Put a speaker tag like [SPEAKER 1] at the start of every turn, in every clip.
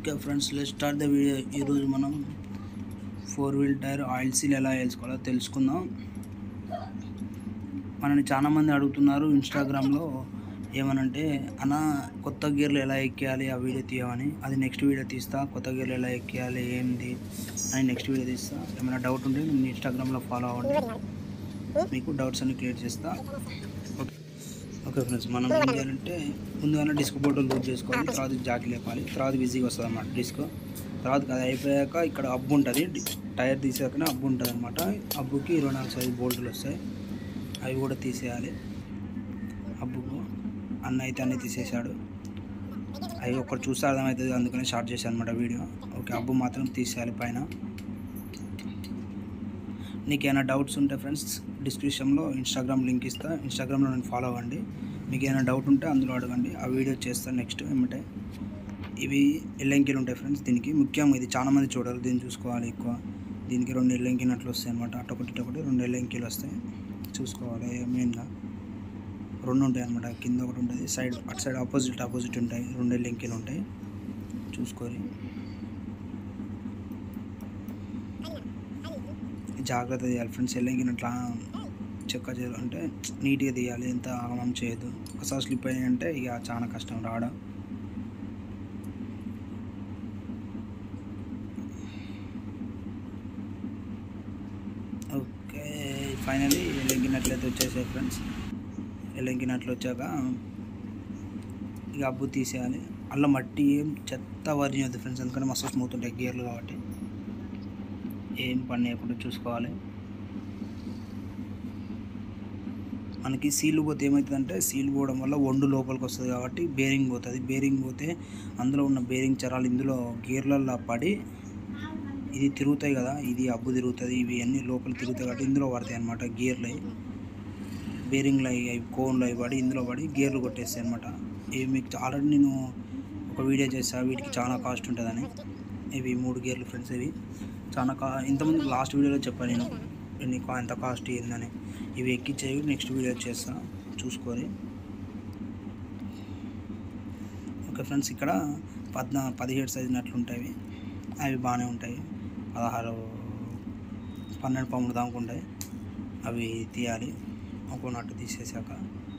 [SPEAKER 1] Okay friends let start the video ఈరోజు మనం four wheel tyre oil seal ఎలా వేసుకోవాలో తెలుసుకుందాం మనని చాలామంది అడుగుతున్నారు ఇన్స్టాగ్రామ్లో ఏమనంటే అన్న కొత్త గేర్లు ఎలా ఎక్కేయాలి ఆ వీడియో తీయమని అది నెక్స్ట్ వీడియో తీస్తా కొత్త గేర్లు ఎలా ఎక్కేయాలి ఏంది అని నెక్స్ట్ వీడియో తీస్తా ఏమైనా డౌట్ ఉంటే నేను ఇన్స్టాగ్రామ్లో ఫాలో అవ్వండి మీకు డౌట్స్ అన్ని క్లియర్ చేస్తా ఓకే ఓకే ఫ్రెండ్స్ మనం ఏం చేయాలంటే ముందుగానే డిస్క్ బోర్డు లూజ్ చేసుకోవాలి తర్వాత జాకి లేపాలి తర్వాత బిజీగా వస్తుంది అన్నమాట డిస్క్ తర్వాత అది అయిపోయాక ఇక్కడ అబ్బు ఉంటుంది టైర్ తీసాకనే అబ్బు ఉంటుంది అనమాట అబ్బుకి ఇరవై నాలుగు సైజు బోల్టులు వస్తాయి అవి కూడా తీసేయాలి అబ్బుకు అన్న అయితే అన్నీ తీసేశాడు అవి ఒకటి చూస్తే అర్థమవుతుంది అందుకని స్టార్ట్ చేశాను అనమాట వీడియో ఓకే అబ్బు మాత్రం తీసేయాలి పైన నీకు ఏమైనా డౌట్స్ ఉంటే ఫ్రెండ్స్ డిస్క్రిప్షన్లో ఇన్స్టాగ్రామ్ లింక్ ఇస్తా ఇన్స్టాగ్రామ్లో నన్ను ఫాలో అవ్వండి మీకు ఏమైనా డౌట్ ఉంటే అందులో అడగండి ఆ వీడియో చేస్తాను నెక్స్ట్ ఏమంటే ఇవి ఎల్లంకిలు ఉంటాయి ఫ్రెండ్స్ దీనికి ముఖ్యంగా ఇది చాలా మంది చూడరు దీన్ని చూసుకోవాలి ఎక్కువ దీనికి రెండు ఎల్లంకినట్లు వస్తాయి అనమాట అటొకటి ఇటొకటి రెండు ఎల్లంకిలు వస్తాయి చూసుకోవాలి మెయిన్గా రెండు ఉంటాయి అనమాట కింద ఒకటి ఉంటుంది సైడ్ అటు సైడ్ ఆపోజిట్ ఆపోజిట్ ఉంటాయి రెండు ఎల్లంకిలు ఉంటాయి చూసుకోరి జాగ్రత్త తీయాలి ఫ్రెండ్స్ ఎల్లంకినట్లా చెక్క చేయాలి అంటే నీట్గా తీయాలి ఎంత ఆగమం చేయదు ఒకసారి స్లిప్ అయ్యాయంటే ఇక చాలా కష్టం రావడం ఓకే ఫైనలీ ఎల్లంకినట్లయితే వచ్చేసాయి ఫ్రెండ్స్ ఎల్లంకినట్లు వచ్చాక ఇక అబ్బు తీసేయాలి అల్ల మట్టి ఏం చెత్త వరియద్దు ఫ్రెండ్స్ ఎందుకంటే మస్తు స్మూత్ ఉంటాయి గేర్లు కాబట్టి ఏం పని చేయకుండా చూసుకోవాలి మనకి సీల్ పోతే ఏమవుతుందంటే సీల్ పోవడం వల్ల వండు లోపలికి వస్తుంది కాబట్టి బేరింగ్ పోతుంది బేరింగ్ పోతే అందులో ఉన్న బేరింగ్ చరాలు ఇందులో గేర్లల్లో పడి ఇది తిరుగుతాయి కదా ఇది అబ్బు తిరుగుతుంది ఇవి అన్నీ లోపల తిరుగుతాయి కాబట్టి ఇందులో పడతాయి అనమాట గేర్లు అవి బేరింగ్లు అవి అవి కోన్లు అవి పడి ఇందులో పడి గేర్లు కొట్టేస్తాయి అనమాట ఇవి మీకు ఆల్రెడీ నేను ఒక వీడియో చేసా వీటికి చాలా కాస్ట్ ఉంటుందని ఇవి మూడు గేర్లు ఫ్రెండ్స్ ఇవి చాలా కా ఇంతకుముందు లాస్ట్ వీడియోలో చెప్పాను నేను ఎన్ని కా- ఎంత కాస్ట్ ఏందని ఇవి ఎక్కించేవి నెక్స్ట్ వీడియో చేస్తా చూసుకోరి ఓకే ఫ్రెండ్స్ ఇక్కడ పద్నా పదిహేడు సైజు నట్లు ఉంటాయి అవి బాగానే ఉంటాయి పదహారు పన్నెండు పాములు దాకా ఉంటాయి అవి తీయాలి ఒక్కో నట్టు తీసేసాక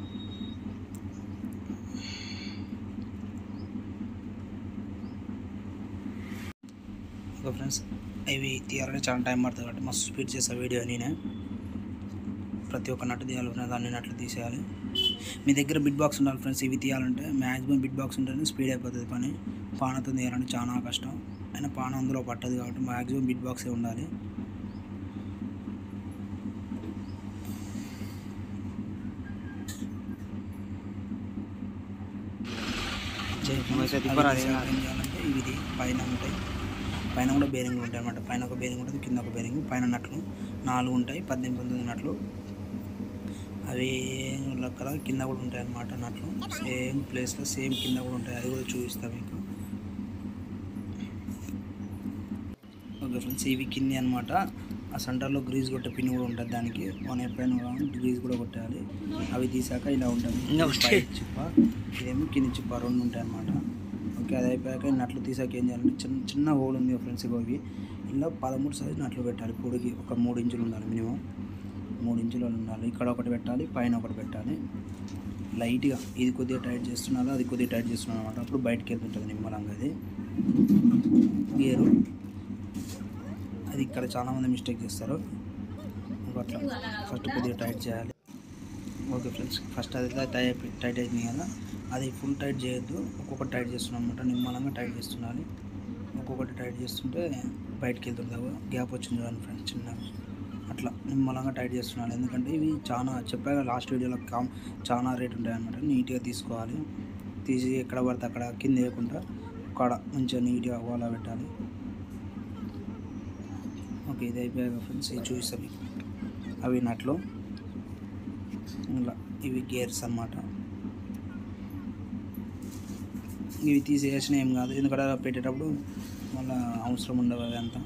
[SPEAKER 1] ఓకే ఫ్రెండ్స్ ఇవి తీయాలంటే చాలా టైం పడుతుంది కాబట్టి మస్తు స్పీడ్ చేసా వీడియో నేనే ప్రతి ఒక్క నట్టు తీయాలి ఫ్రెండ్స్ అన్ని నట్లు తీసేయాలి మీ దగ్గర బిట్ బాక్స్ ఉండాలి ఫ్రెండ్స్ ఇవి తీయాలంటే మ్యాక్సిమం బిట్ బాక్స్ ఉంటేనే స్పీడ్ అయిపోతుంది పని పానతో తీయాలంటే చాలా కష్టం అయినా పాన అందులో పట్టదు కాబట్టి మ్యాక్సిమం బిట్ బాక్సే ఉండాలి అవి తీసాక ఏం చేయాలంటే ఇవి ఇది పైన ఉంటాయి పైన కూడా బేరింగ్లు ఉంటాయి అన్నమాట పైన ఒక బేరింగ్ ఉంటుంది కింద ఒక బేరింగ్ పైన నట్లు నాలుగు ఉంటాయి పద్దెనిమిది పంతొమ్మిది నట్లు అవి లెక్కల కింద కూడా ఉంటాయి అన్నమాట నట్లు సేమ్ ప్లేస్లో సేమ్ కింద కూడా ఉంటాయి అది కూడా చూపిస్తాను మీకు ఓకే ఫ్రెండ్స్ ఇవి కింది అనమాట ఆ సెంటర్లో గ్రీజ్ కొట్టే పిన్ కూడా ఉంటుంది దానికి మనం ఎప్పుడైనా గ్రీజ్ కూడా కొట్టాలి అవి తీసాక ఇలా ఉంటుంది పై చిప్ప ఇదేమో కింది చిప్ప రెండు ఉంటాయి అన్నమాట ఓకే అది అయిపోయాక ఈ నట్లు తీసాక ఏం చేయాలంటే చిన్న చిన్న హోల్ ఉంది ఫ్రెండ్స్ ఇవి ఇలా పదమూడు సైజు నట్లు పెట్టాలి పొడిగి ఒక మూడు ఇంచులు ఉండాలి మినిమం మూడు ఇంచులు ఉండాలి ఇక్కడ ఒకటి పెట్టాలి పైన ఒకటి పెట్టాలి లైట్గా ఇది కొద్దిగా టైట్ చేస్తున్నారు అది కొద్దిగా టైట్ చేస్తున్నారు అనమాట అప్పుడు బయటకి వెళ్తుంటుంది నిమ్మలంగా అది గేరు అది ఇక్కడ చాలామంది మిస్టేక్ చేస్తారు ఇంకో అట్లా ఫస్ట్ కొద్దిగా టైట్ చేయాలి ఓకే ఫ్రెండ్స్ ఫస్ట్ అది టైట్ టైట్ అవుతుంది కదా అది ఫుల్ టైట్ చేయొద్దు ఒక్కొక్కటి టైట్ చేస్తున్నాం అనమాట నిమ్మలంగా టైట్ చేస్తుండాలి ఒక్కొక్కటి టైట్ చేస్తుంటే బయటకు వెళ్తుంది గ్యాప్ వచ్చింది చూడండి ఫ్రెండ్స్ చిన్నగా అట్లా నిమ్మలంగా టైట్ చేస్తున్నాను ఎందుకంటే ఇవి చాలా చెప్పాక లాస్ట్ వీడియోలో కామ్ చాలా రేట్ ఉంటాయి అనమాట నీట్గా తీసుకోవాలి తీసి ఎక్కడ పడితే అక్కడ కింద వేయకుండా అక్కడ మంచిగా నీట్గా అవ్వాలా పెట్టాలి ఓకే ఇది అయిపోయాక ఫ్రెండ్స్ ఇది చూపిస్తాను మీకు అవి నట్లు ఇలా ఇవి గేర్స్ అన్నమాట ఇవి తీసేసిన ఏం కాదు ఎందుకంటే అలా పెట్టేటప్పుడు మళ్ళీ అవసరం ఉండవు అవి అంతా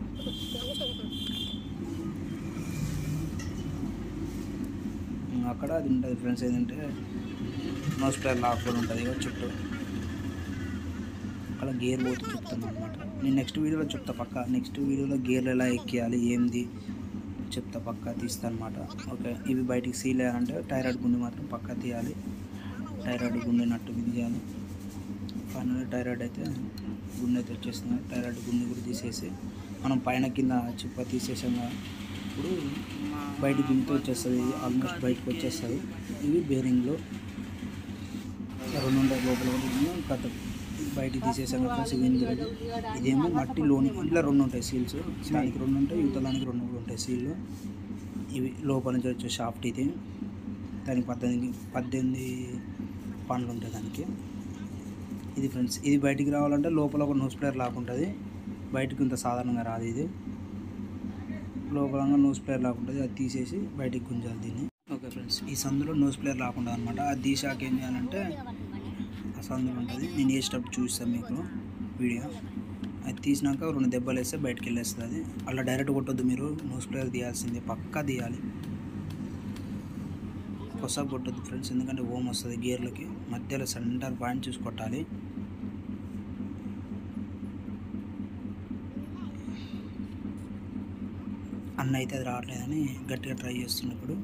[SPEAKER 1] అక్కడ అది ఉంటుంది ఫ్రెండ్స్ ఏంటంటే నోస్ ప్లేయర్ లాక్ కూడా ఉంటుంది ఇక చుట్టూ అక్కడ గేర్ పోతే చెప్తాను అనమాట నేను నెక్స్ట్ వీడియోలో చెప్తా పక్క నెక్స్ట్ వీడియోలో గేర్లు ఎలా ఎక్కియాలి ఏంది చెప్తా పక్క తీస్తా అనమాట ఓకే ఇవి బయటికి సీల్ అయ్యాలంటే టైరాయిడ్ గుండె మాత్రం పక్క తీయాలి టైరాయిడ్ గుండె నట్టు బిగించాలి ఫైనల్ టైరాయిడ్ అయితే గుండె అయితే వచ్చేస్తుంది టైరాయిడ్ గుండె కూడా తీసేసి మనం పైన కింద చిప్ప తీసేసాం కదా ఇప్పుడు బయట గుండెతో వచ్చేస్తుంది ఆల్మోస్ట్ బయటకు వచ్చేస్తుంది ఇవి బేరింగ్లో రెండు ఉంటాయి లోపల ఒకటి ఉంది, కథ బయటికి తీసేసాం కదా ఇవి ఇందులో ఇదేమో మట్టి లోని ఇట్లా రెండు ఉంటాయి సీల్స్ దానికి రెండు ఉంటాయి యువతలానికి రెండు కూడా ఉంటాయి సీల్లు ఇవి లోపల నుంచి వచ్చే షాఫ్ట్ ఇది దానికి పద్దెనిమిది పద్దెనిమిది పండ్లు ఉంటాయి దానికి ఇది ఫ్రెండ్స్ ఇది బయటికి రావాలంటే లోపల ఒక న్యూస్ ప్లేయర్ లాగా ఉంటుంది బయటకు ఇంత సాధారణంగా రాదు ఇది లోపలంగా న్యూస్ ప్లేయర్ లాగా ఉంటుంది అది తీసేసి బయటికి గుంజాలి దీన్ని ఓకే ఫ్రెండ్స్ ఈ సందులో న్యూస్ ప్లేయర్ రాకుండా అనమాట అది తీసాక ఏం చేయాలంటే ఆ సందులో ఉంటుంది నేను వేసేటప్పుడు చూస్తాను మీకు వీడియో అది తీసినాక రెండు దెబ్బలు వేస్తే బయటకు వెళ్ళేస్తుంది అది అలా డైరెక్ట్ కొట్టొద్దు మీరు న్యూస్ ప్లేయర్ తీయాల్సిందే పక్కా తీయాలి కొసా కొట్టొద్దు ఫ్రెండ్స్ ఎందుకంటే ఓమ్ వస్తుంది గేర్లకి మధ్యలో సెంటర్ పాయింట్ చూసి కొట్టాలి అన్న అయితే అది రావట్లేదని గట్టిగా ట్రై చేస్తున్నా ఇప్పుడు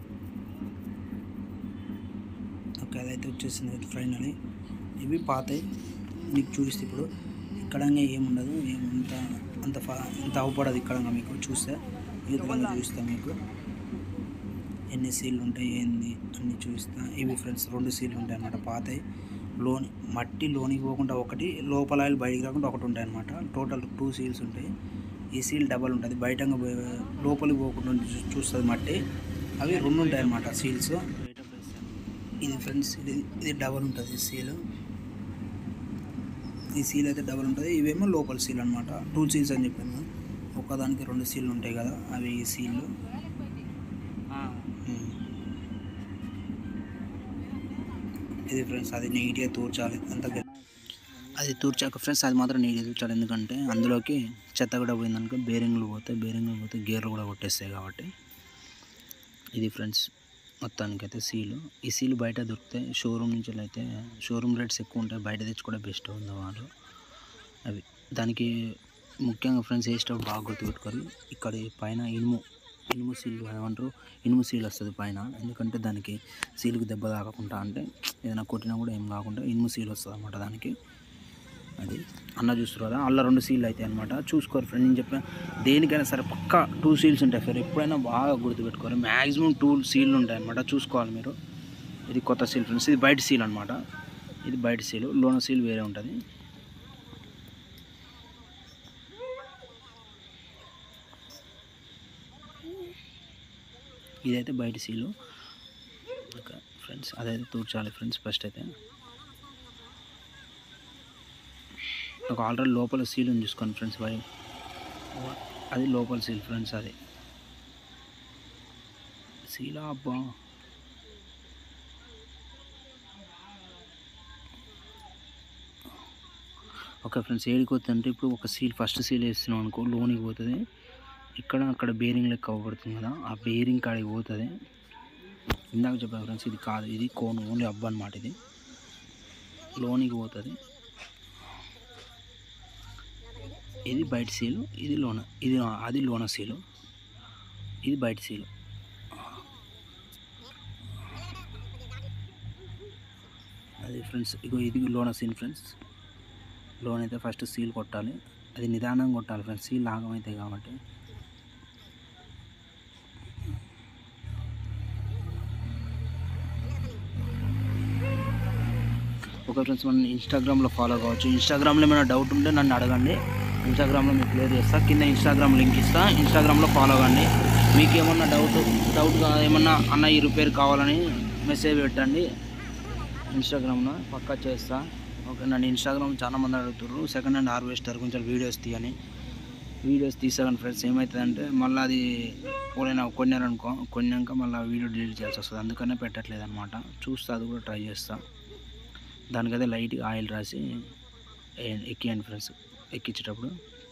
[SPEAKER 1] ఓకే అదైతే వచ్చేసింది ఫైనలీ ఇవి పాతాయి మీకు చూపిస్తే ఇప్పుడు ఇక్కడ ఏముండదు ఏమంత అంత ఫా అంత అవపడదు ఇక్కడ మీకు చూస్తే ఈ విధంగా చూపిస్తాను మీకు ఎన్ని సీళ్ళు ఉంటాయి ఏంది అన్ని చూపిస్తా ఇవి ఫ్రెండ్స్ రెండు సీళ్ళు ఉంటాయి అన్నమాట పాతాయి లోని మట్టి లోనికి పోకుండా ఒకటి లోపల ఆయిల్ బయటికి రాకుండా ఒకటి ఉంటాయి అన్నమాట టోటల్ టూ సీల్స్ ఉంటాయి ఈ సీల్ డబల్ ఉంటుంది బయట లోపలికి పోకుండా చూ- చూస్తుంది మట్టి అవి రెండు ఉంటాయి అన్నమాట సీల్స్ ఇది ఫ్రెండ్స్ ఇది ఇది డబల్ ఉంటుంది ఈ సీల్ ఈ సీల్ అయితే డబల్ ఉంటుంది ఇవేమో లోపల సీల్ అనమాట టూ సీల్స్ అని చెప్పాను ఒక్కదానికి రెండు సీల్ ఉంటాయి కదా అవి ఈ సీళ్ళు ఉమ్. ఇది ఫ్రెండ్స్ అది నీట్గా తూర్చాలి అంత గ- అది తూర్చాక ఫ్రెండ్స్ అది మాత్రం నీట్గా తూర్చాలి ఎందుకంటే అందులోకి చెత్త కూడా పోయిందనుకో బేరింగ్లు పోతే బేరింగ్లు పోతే గేర్లు కూడా కొట్టేస్తాయి కాబట్టి ఇది ఫ్రెండ్స్ మొత్తానికైతే సీలు ఈ సీలు బయట దొరికితే షోరూమ్ నుంచి అయితే షోరూమ్ రేట్స్ ఎక్కువ ఉంటాయి బయట తెచ్చుకోవడం బెస్ట్ ఉంది వాళ్ళు అవి దానికి ముఖ్యంగా ఫ్రెండ్స్ వేసేటప్పుడు బాగా గుర్తుపెట్టుకోవాలి ఇక్కడ ఈ పైన ఇనుము ఇనుము సీల్ ఏమంటారు ఇనుము సీల్ వస్తుంది పైన ఎందుకంటే దానికి సీలుకి దెబ్బ తాకకుండా అంటే ఏదైనా కొట్టినా కూడా ఏం కాకుండా ఇనుము సీల్ వస్తుంది అన్నమాట దానికి అది అన్న చూస్తారు కదా అల్ల రెండు సీల్ అవుతాయి అనమాట చూసుకోరు ఫ్రెండ్ నేను చెప్పిన దేనికైనా సరే పక్కా టూ సీల్స్ ఉంటాయి సార్ ఎప్పుడైనా బాగా గుర్తుపెట్టుకోరు మ్యాక్సిమం టూ సీల్ ఉంటాయి అనమాట చూసుకోవాలి మీరు ఇది కొత్త సీల్ ఫ్రెండ్స్ ఇది బయట సీల్ అనమాట ఇది బయట సీల్ లోన సీల్ వేరే ఉంటుంది ఇదైతే బయట సీలు ఓకే ఫ్రెండ్స్ అదైతే తూర్చాలి ఫ్రెండ్స్ ఫస్ట్ అయితే ఒక ఆల్రెడీ లోపల సీల్ ఉంది చూసుకోండి ఫ్రెండ్స్ బై అది లోపల సీల్ ఫ్రెండ్స్ అది సీలా అబ్బా ఓకే ఫ్రెండ్స్ ఏడికి పోతుందంటే ఇప్పుడు ఒక సీల్ ఫస్ట్ సీల్ వేస్తున్నాం అనుకో లోనికి పోతుంది ఇక్కడ అక్కడ బేరింగ్ లెక్క అవ్వబడుతుంది కదా ఆ బేరింగ్ కాడికి పోతుంది ఇందాక చెప్పాను ఫ్రెండ్స్ ఇది కాదు ఇది కోన్ ఓన్లీ అబ్బ అనమాట ఇది లోనికి పోతుంది ఇది బయట సీలు ఇది లోన ఇది అది లోన సీలు ఇది బయట సీలు అది ఫ్రెండ్స్ ఇగో ఇది లోన సీన్ ఫ్రెండ్స్ లోన్ అయితే ఫస్ట్ సీల్ కొట్టాలి అది నిదానంగా కొట్టాలి ఫ్రెండ్స్ సీల్ ఆగమవుతాయి కాబట్టి ఓకే ఫ్రెండ్స్ మనం ఇన్స్టాగ్రామ్లో ఫాలో కావచ్చు ఇన్స్టాగ్రామ్లో ఏమైనా డౌట్ ఉంటే నన్ను అడగండి ఇన్స్టాగ్రామ్లో మీకు క్లియర్ చేస్తా కింద ఇన్స్టాగ్రామ్ లింక్ ఇస్తా ఇన్స్టాగ్రామ్లో ఫాలో కండి మీకు ఏమన్నా డౌట్ డౌట్ ఏమన్నా అన్న ఈ రిపేర్ కావాలని మెసేజ్ పెట్టండి ఇన్స్టాగ్రామ్లో పక్కా చేస్తా ఓకే నన్ను ఇన్స్టాగ్రామ్ చాలా మంది అడుగుతున్నారు సెకండ్ హ్యాండ్ హార్వెస్టర్ కొంచెం వీడియోస్ తీయని వీడియోస్ తీసాను ఫ్రెండ్స్ ఏమవుతుందంటే మళ్ళీ అది ఎవరైనా కొన్నారనుకో కొన్నాక మళ్ళీ వీడియో డిలీట్ చేయాల్సి వస్తుంది అందుకనే పెట్టట్లేదు అనమాట చూస్తా అది కూడా ట్రై చేస్తా దానికైతే లైట్గా ఆయిల్ రాసి ఏ- ఎక్కియండి ఫ్రెండ్స్ ఎక్కించేటప్పుడు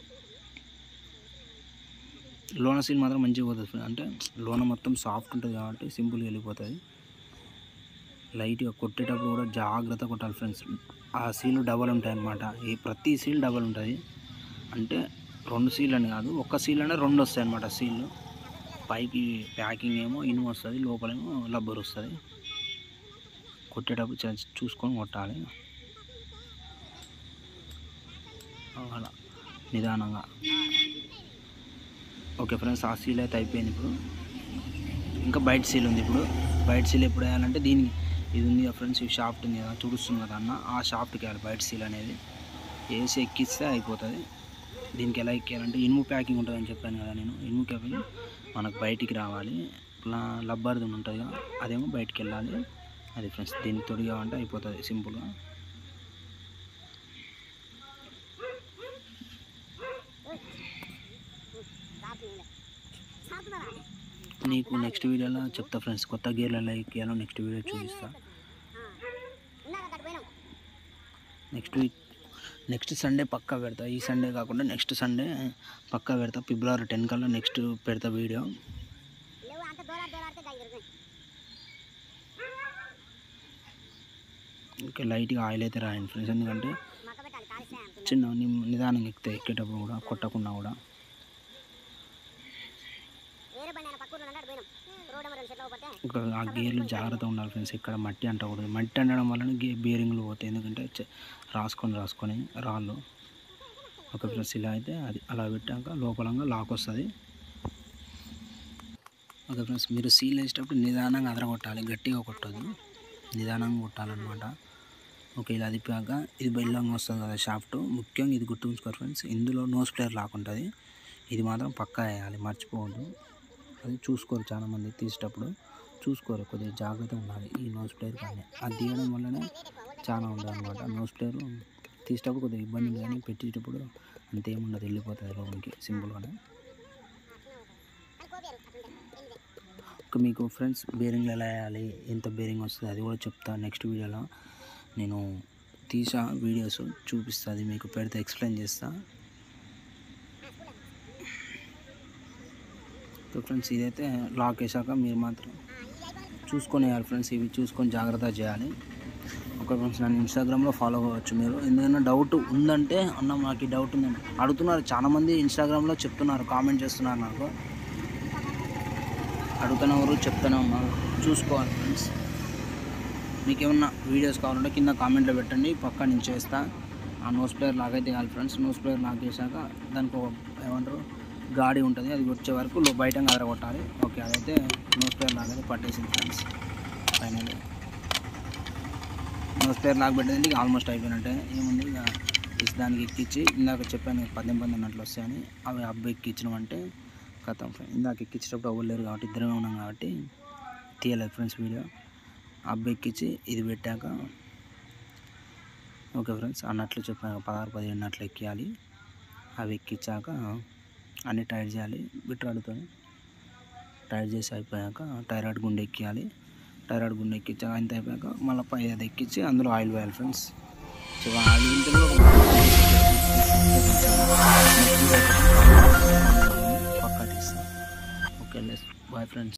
[SPEAKER 1] లోన సీన్ మాత్రం మంచిగా పోతుంది ఫ్రెండ్స్. అంటే లోన మొత్తం సాఫ్ట్ ఉంటుంది కాబట్టి సింపుల్గా వెళ్ళిపోతుంది లైట్గా కొట్టేటప్పుడు కూడా జాగ్రత్త కొట్టాలి ఫ్రెండ్స్ ఆ సీలు డబల్ ఉంటాయి అన్నమాట ఈ ప్రతి సీల్ డబల్ ఉంటుంది అంటే రెండు సీల్ అని కాదు ఒక్క సీల్ అంటే రెండు వస్తాయి అన్నమాట సీళ్ళు పైకి ప్యాకింగ్ ఏమో ఇనుము వస్తుంది లోపలేమో రబ్బర్ వస్తుంది కొట్టేటప్పుడు చ- చూసుకొని కొట్టాలి అలా నిదానంగా ఓకే ఫ్రెండ్స్ ఆ సీల్ అయితే అయిపోయింది ఇప్పుడు ఇంకా బయట సీల్ ఉంది ఇప్పుడు బయట సీల్ ఎప్పుడు వేయాలంటే దీనికి ఇది ఉంది కదా ఫ్రెండ్స్ ఈ షాఫ్ట్ ఉంది కదా తుడుస్తుంది కదా అన్న ఆ షాఫ్ట్కి వేయాలి బయట సీల్ అనేది వేసి ఎక్కిస్తే అయిపోతుంది దీనికి ఎలా ఎక్కియాలంటే ఇనుము ప్యాకింగ్ ఉంటుందని చెప్పాను కదా నేను ఇనుము ప్యాకింగ్ మనకు బయటికి రావాలి ఇలా లబ్బర్ది ఉంటుంది కదా అదేమో బయటికి వెళ్ళాలి అది ఫ్రెండ్స్ దీన్ని తొడిగామంటే అయిపోతుంది సింపుల్గా నీకు నెక్స్ట్ వీడియోలో చెప్తా ఫ్రెండ్స్ కొత్త గేర్లు ఎలా ఎక్కియాలో నెక్స్ట్ వీడియో చూపిస్తా నెక్స్ట్ వీక్ నెక్స్ట్ సండే పక్కా పెడతా ఈ సండే కాకుండా నెక్స్ట్ సండే పక్కా పెడతా ఫిబ్రవరి టెన్ కల్లా నెక్స్ట్ పెడతా వీడియో ఇంకా లైట్గా ఆయిల్ అయితే రాయండి ఫ్రెండ్స్ ఎందుకంటే చిన్న ని- నిదానంగా ఎక్కుతాయి ఎక్కేటప్పుడు కూడా కొట్టకుండా కూడా ఇంకా ఆ గేర్లు జాగ్రత్తగా ఉండాలి ఫ్రెండ్స్ ఇక్కడ మట్టి అంటకూడదు మట్టి అంటడం వలన గే బేరింగ్లు పోతాయి ఎందుకంటే చె- రాసుకొని రాసుకొని రాళ్ళు ఒక ఫ్రెండ్స్ ఇలా అయితే అది అలా పెట్టాక లోపలంగా లాక్ వస్తుంది ఓకే ఫ్రెండ్స్ మీరు సీల్ వేసేటప్పుడు నిదానంగా అదరగొట్టాలి గట్టిగా కొట్టదు నిదానంగా కొట్టాలన్నమాట ఓకే ఇలా అదిపాక ఇది బెల్లంగా వస్తుంది కదా షాఫ్ట్ ముఖ్యంగా ఇది గుర్తుంచుకోరు ఫ్రెండ్స్ ఇందులో నోస్ ప్లేయర్ లాక్ ఉంటుంది ఇది మాత్రం పక్కా వేయాలి మర్చిపోవద్దు అది చూసుకోరు చాలామంది తీసేటప్పుడు చూసుకోరు కొద్దిగా జాగ్రత్తగా ఉండాలి ఈ నోస్ ప్లేయర్ కానీ అది తీయడం వల్లనే చాలా ఉంటుంది అనమాట నోస్ ప్లేయర్ తీసేటప్పుడు కొద్దిగా ఇబ్బంది ఉంది కానీ పెట్టేటప్పుడు అంతేముండదు వెళ్ళిపోతుంది లోనికి సింపుల్గానే ఇంకా మీకు ఫ్రెండ్స్ బేరింగ్లు ఎలా వేయాలి ఎంత బేరింగ్ వస్తుంది అది కూడా చెప్తా నెక్స్ట్ వీడియోలో నేను తీసా వీడియోస్ చూపిస్తా అది మీకు పెడితే ఎక్స్ప్లెయిన్ చేస్తా సో ఫ్రెండ్స్ ఇదైతే లాక్ వేసాక మీరు మాత్రం చూసుకొని వేయాలి ఫ్రెండ్స్ ఇవి చూసుకొని జాగ్రత్త చేయాలి ఒక ఫ్రెండ్స్ నన్ను ఇన్స్టాగ్రామ్లో ఫాలో అవ్వచ్చు మీరు ఎందుకంటే డౌట్ ఉందంటే అన్న నాకు ఈ డౌట్ ఉందండి అడుగుతున్నారు చాలామంది ఇన్స్టాగ్రామ్లో చెప్తున్నారు కామెంట్ చేస్తున్నారు నాకు అడుగుతున్నవారు చెప్తూనే ఉన్నారు చూసుకోవాలి ఫ్రెండ్స్ మీకు ఏమన్నా వీడియోస్ కావాలంటే కింద కామెంట్లో పెట్టండి పక్కా నేను చేస్తా ఆ నోస్ ప్లేయర్ లాగైతే కాదు ఫ్రెండ్స్ నోస్ ప్లేయర్ లాక్ చేశాక దానికి ఒక ఏమంటారు గాడి ఉంటుంది అది వచ్చే వరకు లో- బయట కొట్టాలి ఓకే అదైతే నోస్ ప్లేయర్ లాగైతే పట్టేసింది friends final nose plier lock పెట్టేది ఆల్మోస్ట్ అయిపోయినట్టే ఏముంది ఇక ఇస్ దానికి ఎక్కించి ఇందాక చెప్పాను కదా, పద్దెనిమిది పది అన్నట్లు వస్తాయని అవి అబ్బాయి ఎక్కించినామంటే కథం ఫ్రెండ్ ఇందాక ఎక్కించేటప్పుడు అవ్వలేరు లేరు కాబట్టి ఇద్దరమే ఉన్నాం కాబట్టి తీయలేదు ఫ్రెండ్స్ వీడియో అబ్బాయి ఎక్కించి ఇది పెట్టాక ఓకే ఫ్రెండ్స్ అన్నట్లు చెప్పాను పదహారు పదిహేను నట్లు ఎక్కియాలి అవి ఎక్కించాక అన్ని టైట్ చేయాలి బిట్రాడుతో టైట్ చేసి అయిపోయాక టైరాయిడ్ గుండె ఎక్కియాలి టైరాయిడ్ గుండె ఎక్కించాక అంత అయిపోయాక మళ్ళీ పై అది ఎక్కించి అందులో ఆయిల్ వేయాలి ఫ్రెండ్స్ సో ఆయిల్ గురించి కూడా పక్కా తీస్తాను ఓకే లెస్ బాయ్ ఫ్రెండ్స్